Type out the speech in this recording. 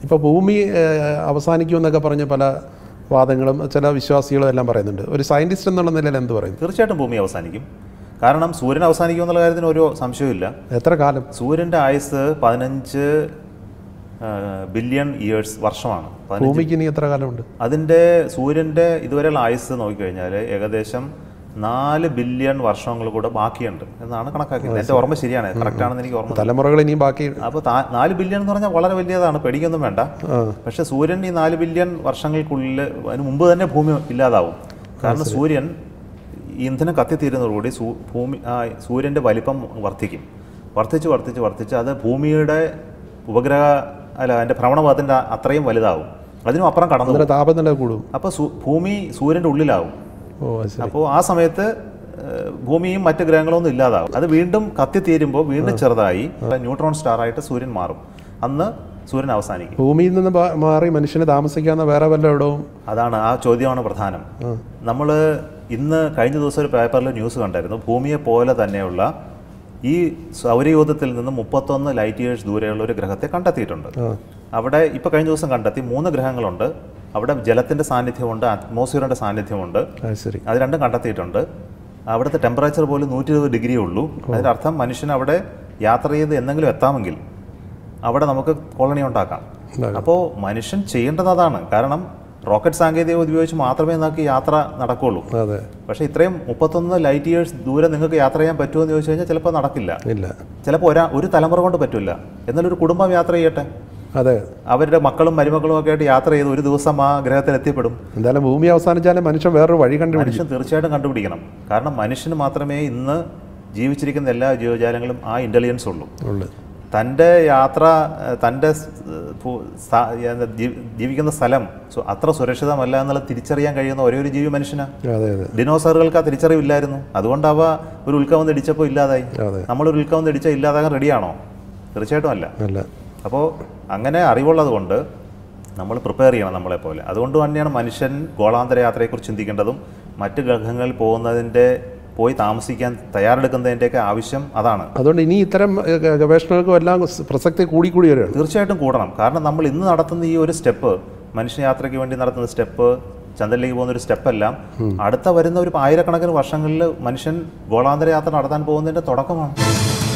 ഇപ്പോൾ ഭൂമി ഏഹ്, അവസാനിക്കുമെന്നൊക്കെ പറഞ്ഞ പല വാദങ്ങളും ചില വിശ്വാസികളും എല്ലാം പറയുന്നുണ്ട് ഒരു സയൻറ്റിസ്റ്റ് എന്നുള്ള നിലയിൽ എന്ത് പറയുന്നു തീർച്ചയായിട്ടും ഭൂമി അവസാനിക്കും കാരണം സൂര്യൻ അവസാനിക്കും എന്നുള്ള കാര്യത്തിന് ഒരു സംശയവുമില്ല എത്ര കാലം സൂര്യൻ്റെ ആയുസ് പതിനഞ്ച് ബില്യൺ ഇയേഴ്സ് വർഷമാണ് പതിനഞ്ച് ഭൂമിക്ക് ഇനി എത്ര കാലമുണ്ട് അതിൻ്റെ സൂര്യൻ്റെ ഇതുവരെയുള്ള ആയുസ് നോക്കിക്കഴിഞ്ഞാൽ ഏകദേശം നാല് ബില്യൺ വർഷങ്ങൾ കൂടെ ബാക്കിയുണ്ട് എന്നാണ് കണക്കാക്കുന്നത് എൻ്റെ ഓർമ്മ ശരിയാണ് കറക്റ്റ് ആണെന്ന് എനിക്ക് ഓർമ്മ തലമുറകൾ ഇനിയും ബാക്കി അപ്പോൾ നാല് ബില്യൺ എന്ന് പറഞ്ഞാൽ വളരെ വലിയതാണ് പേടിക്കൊന്നും വേണ്ട ആ പക്ഷെ സൂര്യൻ ഈ നാല് ബില്യൺ വർഷങ്ങൾക്കുള്ളിൽ അതിന് മുമ്പ് തന്നെ ഭൂമി ഇല്ലാതാവും കാരണം സൂര്യൻ ഈ ഇന്ധനം കത്തിത്തീരുന്നതോടുകൂടി സൂ ഭൂമി ആ സൂര്യൻ്റെ വലിപ്പം വർദ്ധിക്കും വർദ്ധിച്ച് വർദ്ധിച്ച് വർദ്ധിച്ച് അത് ഭൂമിയുടെ ഉപഗ്രഹ അല്ല അതിൻ്റെ ഭ്രമണപഥത്തിൻ്റെ അത്രയും വലുതാവും അതിനും അപ്പുറം കടന്നു പോകും അന്നേരം താപനില കൂടും അപ്പോൾ സു- ഭൂമി സൂര്യൻ്റെ ഉള്ളിലാവും ഓ അത് ശരി അപ്പോൾ ആ സമയത്ത് ഏഹ്, ഭൂമിയും മറ്റ് ഗ്രഹങ്ങളൊന്നും ഇല്ലാതാവും അത് വീണ്ടും കത്തിത്തീരുമ്പോൾ വീണ്ടും ചെറുതായി ന്യൂട്രോൺ സ്റ്റാർ ആയിട്ട് സൂര്യൻ മാറും അന്ന് സൂര്യൻ അവസാനിക്കും ഭൂമിയിൽ നിന്ന് മാ- മാറി മനുഷ്യന് താമസിക്കാവുന്ന വേറെ വല്ല ഇടവും അതാണ് ആ ചോദ്യമാണ് പ്രധാനം നമ്മൾ ഇന്ന് കഴിഞ്ഞ ദിവസം ഒരു പേപ്പറിൽ ന്യൂസ് കണ്ടായിരുന്നു ഭൂമിയെ പോലെ തന്നെയുള്ള ഈ സൗരയൂഥത്തിൽ നിന്ന് മുപ്പത്തൊന്ന് ലൈറ്റ് ഇയേഴ്സ് ദൂരെയുള്ള ഒരു ഗ്രഹത്തെ കണ്ടെത്തിയിട്ടുണ്ട് ആ അവിടെ ഇപ്പോൾ കഴിഞ്ഞ ദിവസം കണ്ടെത്തി മൂന്ന് ഗ്രഹങ്ങളുണ്ട് അവിടെ ജലത്തിൻ്റെ സാന്നിധ്യമുണ്ട് അറ്റ്മോസ്ഫിയറിൻ്റെ സാന്നിധ്യമുണ്ട് അത് ശരി അത് രണ്ടും കണ്ടെത്തിയിട്ടുണ്ട് അവിടുത്തെ ടെമ്പറേച്ചർ പോലും നൂറ്റി ഇരുപത് ഡിഗ്രിയേ ഉള്ളൂ അതിൻ്റെ അർത്ഥം മനുഷ്യൻ അവിടെ യാത്ര ചെയ്ത് എന്തെങ്കിലും എത്താമെങ്കിൽ അവിടെ നമുക്ക് കോളനി ഉണ്ടാക്കാം ഉണ്ടാക്കാം. അപ്പോൾ മനുഷ്യൻ ചെയ്യേണ്ടത് അതാണ് കാരണം റോക്കറ്റ് സാങ്കേതിക ഉപയോഗിച്ച് മാത്രമേ നമുക്ക് യാത്ര നടക്കുകയുള്ളൂ അതെ പക്ഷേ ഇത്രയും മുപ്പത്തൊന്ന് ലൈറ്റ് ഇയേഴ്സ് ദൂരെ നിങ്ങൾക്ക് യാത്ര ചെയ്യാൻ പറ്റുമോ എന്ന് ചോദിച്ചു കഴിഞ്ഞാൽ ചിലപ്പോൾ നടക്കില്ല ഇല്ല ചിലപ്പോൾ ഒരാ ഒരു തലമുറ കൊണ്ട് പറ്റില്ല എന്നാലും ഒരു കുടുംബം യാത്ര ചെയ്യട്ടെ അതെ അവരുടെ മക്കളും മരുമക്കളും ഒക്കെ ആയിട്ട് യാത്ര ചെയ്ത് ഒരു ദിവസം ആ ഗ്രഹത്തിൽ എത്തിപ്പെടും എന്തായാലും ഭൂമി അവസാനിച്ചാലും മനുഷ്യൻ വേറൊരു വഴി കണ്ടുപിടിക്കും മനുഷ്യൻ തീർച്ചയായിട്ടും കണ്ടുപിടിക്കണം കാരണം മനുഷ്യന് മാത്രമേ ഇന്ന് ജീവിച്ചിരിക്കുന്ന എല്ലാ ജീവജാലങ്ങളും ആ ഇൻ്റലിജൻസ് ഉള്ളൂ ഉള്ളു തൻ്റെ യാത്ര ഏഹ്, തൻ്റെ സ്- ഭൂ- സ്ഥ- എന്താ, ജീ- ജീവിക്കുന്ന സ്ഥലം സു- അത്ര സുരക്ഷിതമല്ല എന്നുള്ളത് തിരിച്ചറിയാൻ കഴിയുന്ന ഒരേ ഒരു ജീവി മനുഷ്യനാണ് അതെ അതെ ഡിനോസറുകൾക്ക് ആ തിരിച്ചറിവില്ലായിരുന്നു അതുകൊണ്ട് അവ ഒരു ഉൽക്കവം ഇടിച്ചപ്പോൾ ഇല്ലാതായി അതെ നമ്മളൊരു ഉൽക്കവം ഇടിച്ചാൽ ഇല്ലാതാകാൻ റെഡിയാണോ തീർച്ചയായിട്ടും അല്ല അല്ല അപ്പോൾ അങ്ങനെ അറിവുള്ളത് കൊണ്ട് നമ്മൾ പ്രിപ്പയർ ചെയ്യണം നമ്മളെപ്പോലെ അതുകൊണ്ട് തന്നെയാണ് മനുഷ്യൻ ഗോളാന്തര യാത്രയെക്കുറിച്ച് ചിന്തിക്കേണ്ടതും മറ്റ് ഗ്രഹങ്ങളിൽ പോകുന്നതിൻ്റെ പോയി താമസിക്കാൻ തയ്യാറെടുക്കുന്നതിൻ്റെയൊക്കെ ആവശ്യം അതാണ് അതുകൊണ്ട് ഇനി ഇത്തരം ഏഹ്, ഗ- ഗവേഷണങ്ങൾക്കും എല്ലാം സ് പ്രസക്തി കൂടി കൂടി വരികയാണ് തീർച്ചയായിട്ടും കൂടണം കാരണം നമ്മൾ ഇന്ന് നടത്തുന്ന ഈ ഒരു സ്റ്റെപ്പ് മനുഷ്യയാത്രയ്ക്ക് വേണ്ടി നടത്തുന്ന സ്റ്റെപ്പ് ചന്ദ്രനിലേക്ക് പോകുന്ന ഒരു സ്റ്റെപ്പെല്ലാം അടുത്ത വരുന്ന ഒരു ആയിരക്കണക്കിന് വർഷങ്ങളിൽ മനുഷ്യൻ ഗോളാന്തര യാത്ര നടത്താൻ പോകുന്നതിൻ്റെ തുടക്കമാണ്